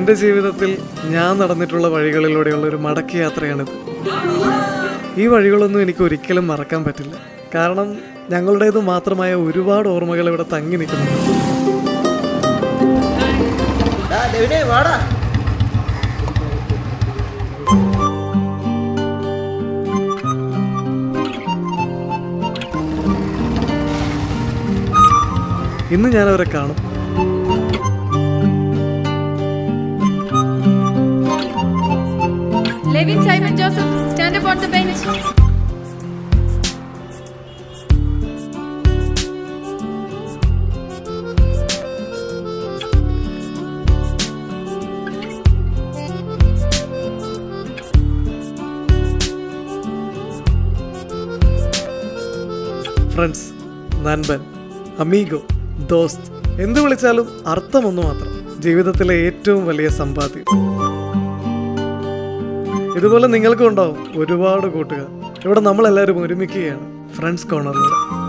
എൻ്റെ ജീവിതത്തിൽ ഞാൻ നടന്നിട്ടുള്ള വഴികളിലൂടെയുള്ള ഒരു മടക്കി യാത്രയാണിത് ഈ വഴികളൊന്നും എനിക്ക് ഒരിക്കലും മറക്കാൻ പറ്റില്ല കാരണം ഞങ്ങളുടേത് മാത്രമായ ഒരുപാട് ഓർമ്മകൾ ഇവിടെ തങ്ങി നിൽക്കുന്നുണ്ട് വാടാ ഇന്ന് ഞാൻ അവരെ കാണും Levin Simon Joseph, stand up on the bench. Friends നൻപൻ അമീഗോ ദോസ്ത് എന്ത് വിളിച്ചാലും അർത്ഥം ഒന്ന് മാത്രം ജീവിതത്തിലെ ഏറ്റവും വലിയ സമ്പാദ്യം ഇതുപോലെ നിങ്ങൾക്കും ഉണ്ടാവും ഒരുപാട് കൂട്ടുകാർ ഇവിടെ നമ്മളെല്ലാവരും ഒരുമിക്കുകയാണ് ഫ്രണ്ട്സ് കോർണറിലൂടെ